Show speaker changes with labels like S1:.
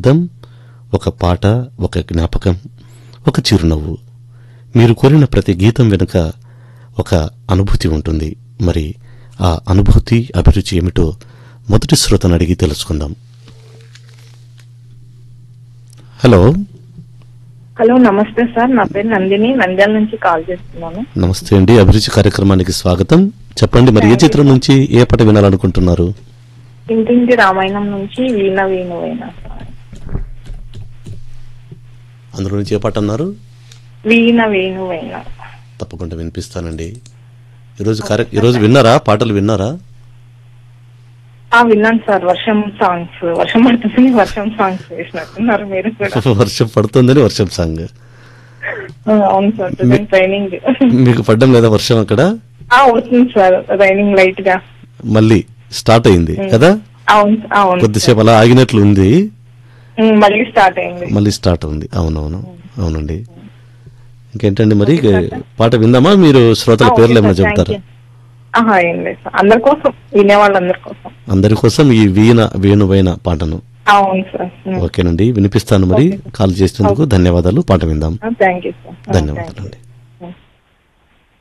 S1: శబ్దం ఒక పాట ఒక జ్ఞాపకం ఒక చిరునవ్వు మీరు కోరిన ప్రతి గీతం వెనుక ఒక అనుభూతి ఉంటుంది మరి ఆ అనుభూతి అభిరుచి ఏమిటో మొదటి శ్రోతను అడిగి తెలుసుకుందాం హలో
S2: హలో నమస్తే సార్ నా పేరు నందిని నంద్యాల నుంచి కాల్ చేస్తున్నాను
S1: నమస్తే అండి అభిరుచి కార్యక్రమానికి స్వాగతం చెప్పండి మరి ఏ చిత్రం నుంచి ఏ పాట వినాలనుకుంటున్నారు
S2: ఇంటింటి రామాయణం నుంచి వీణ వీణు వీణ సార్.
S1: అందులో నుంచి ఏ పాట అన్నారు
S2: వీణ వేణు వీణ
S1: తప్పకుండా వినిపిస్తానండి ఈరోజు కార్య ఈరోజు విన్నారా పాటలు విన్నారా
S2: ఆ విన్నాను సార్ వర్షం సాంగ్స్ వర్షం పడుతుంది వర్షం సాంగ్స్ వేసినట్టున్నారు మీరు కూడా
S1: వర్షం పడుతుందని వర్షం సాంగ్
S2: ఆ, అవును సార్ ట్రైనింగ్
S1: మీకు పడ్డం లేదా వర్షం అక్కడ
S2: ఆ వస్తుంది సార్ రైనింగ్ లైట్ గా
S1: మళ్ళీ స్టార్ట్ అయింది కదా
S2: అవును అవును సార్.
S1: కొద్దిసేపు అలా ఆగినట్లు ఉంది
S2: ఉమ్, మళ్ళీ స్టార్ట్ అయింది
S1: మళ్ళీ స్టార్ట్ ఉంది అవునవును అవునండి ఇంకేంటండి మరి పాట విందామా మీరు శ్రోతల
S2: ఆ,
S1: పేర్లు
S2: ఓకే
S1: ఏమైనా
S2: సార్, థాంక్
S1: చెబుతారా
S2: యూ. ఆహా ఏం లేదు సార్ అందరి కోసం వినేవాళ్ళందరి కోసం
S1: అందరి కోసం ఈ వీణ వేణువైన పాటను
S2: అవును సార్
S1: ఓకేనండి వినిపిస్తాను మరి కాల్ చేసినందుకు ధన్యవాదాలు పాట విందాం
S2: థ్యాంక్ యూ సార్
S1: ధన్యవాదాలు అండి